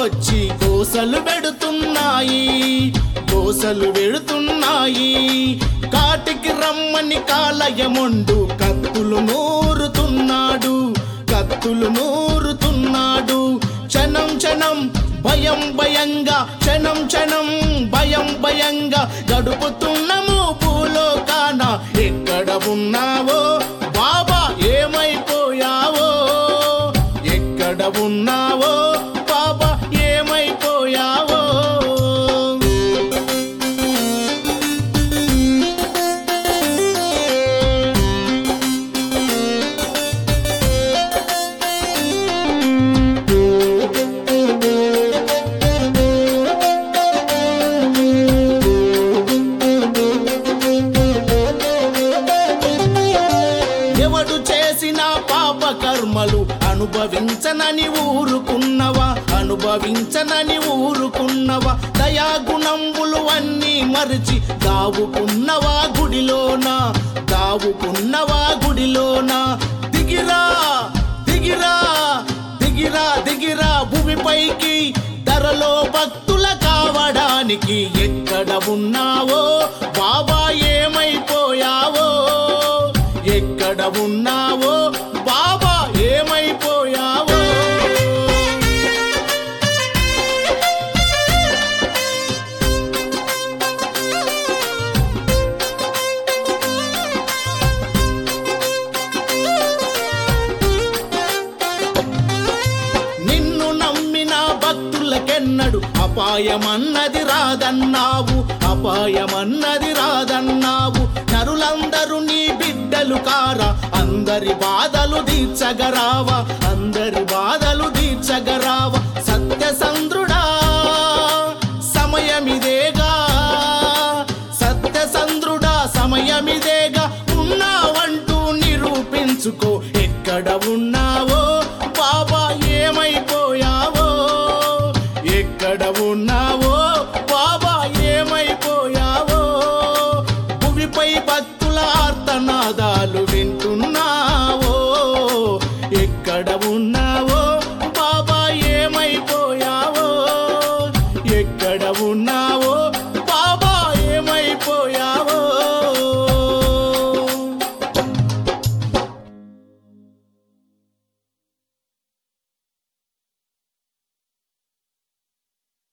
వచ్చి కోసలు పెడుతున్నాయి కోసలు పెడుతున్నాయి కాటికి రమ్మని కాలయముండు కత్తులు నూరుతున్నాడు కత్తులు నూరుతున్నాడు క్షణం క్షణం భయం భయంగా క్షణం క్షణం భయం భయంగా గడుపుతున్నాము భూలోకాన ఎక్కడ ఉన్నావో బాబా ఏమైపోయావో ఎక్కడ ఉన్నావో బాబా ఏమైపోయావో ఎవడు చేసిన పాప కర్మలు అనుభవించనని ఊరుకున్నవా అనుభవించనని ఊరుకున్నవా దయాగుణంబులు అన్నీ మరిచి దావుకున్నవా గుడిలోన దావుకున్నవా గుడిలోన దిగిరా దిగిరా దిగిరా దిగిరా భూమిపైకి ధరలో భక్తుల కావడానికి ఎక్కడ ఉన్నావో బాబా ఏమైపోయావో ఎక్కడ ఉన్నావో బాబా ఏమైపోయావో నిన్ను నమ్మిన భక్తులకెన్నడు అపాయమన్నది రాదన్నావు అపాయమన్నది రాదన్నావు నరులందరూ నీ బిడ్డలు కారా అందరి బాధలు తీర్చగరావా అందరి